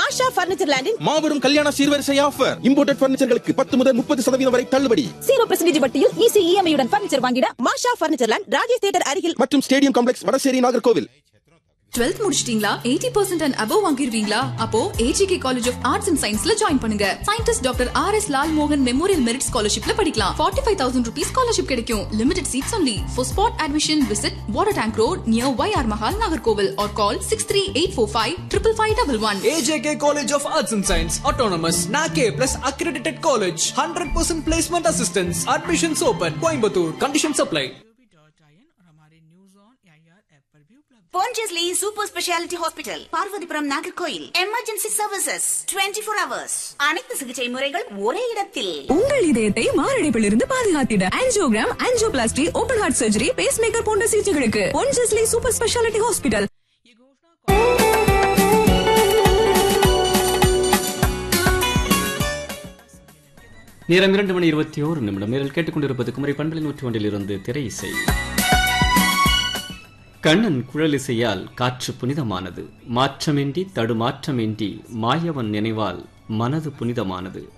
மாஷா furniture லேண்டின் மாபெரும் கல்யாண சீர்வரிசை ஆஃபர் இம்போர்ட்டட் பர்னிச்சர்களுக்கு பத்து முதல் முப்பது சதவீதம் வரை தள்ளுபடி ஜீரோ பெர்சன்டேஜ் வட்டியில் ஈஸி இஎம்ஐ உடன் பர்னிச்சர் வாங்கிட Masha furniture land Rajesh theatre அருகில் மற்றும் stadium complex Vadasery Nagercoil twelfth முடிச்சிட்டீங்களா எயிட்டி பர்சன்ட் அண்ட் அபவ் வாங்கிருவீங்களா அப்போ AGK college of arts and சயின்ஸ்ல ஜாயின் பண்ணுங்க scientist doctor R S Lal மோகன் மெமோரியல் மெரிட் ஸ்காலர்ஷிப்ல படிக்கலாம் forty five thousand rupees scholarship கிடைக்கும் limited seats only for spot admission visit water tank road near Y R Mahal Nagercoil R call six three eight four five triple five double one AJK College of Arts and Science, Autonomous, NAKE plus accredited college, 100% placement assistance, admissions open, Coimbatore, conditions apply. Pondicherry Super Speciality Hospital, Parvathipuram Nagercoil emergency services 24 four hours அனைத்து சிகிச்சை முறைகள் ஒரே இடத்தில் உங்கள் இதயத்தை மாரடைப்பிலிருந்து பாதுகாத்திட angiogram angioplasty open heart surgery pacemaker போன்ற சிகிச்சைகளுக்கு பொன்ஜஸ்லி சூப்பர் ஸ்பெஷாலிட்டி ஹாஸ்பிட்டல் நேரம் இரண்டு மணி இருபத்தி ஓரு நிமிடம் நேரில் கேட்டுக்கொண்டிருப்பது குமரி பண்பலை நூற்றி ஒன்றில் இருந்து திரை இசை கண்ணன் குழலிசையால் காற்று புனிதமானது மாற்றமின்றி தடுமாற்றமின்றி மாயவன் நினைவால் மனது புனிதமானது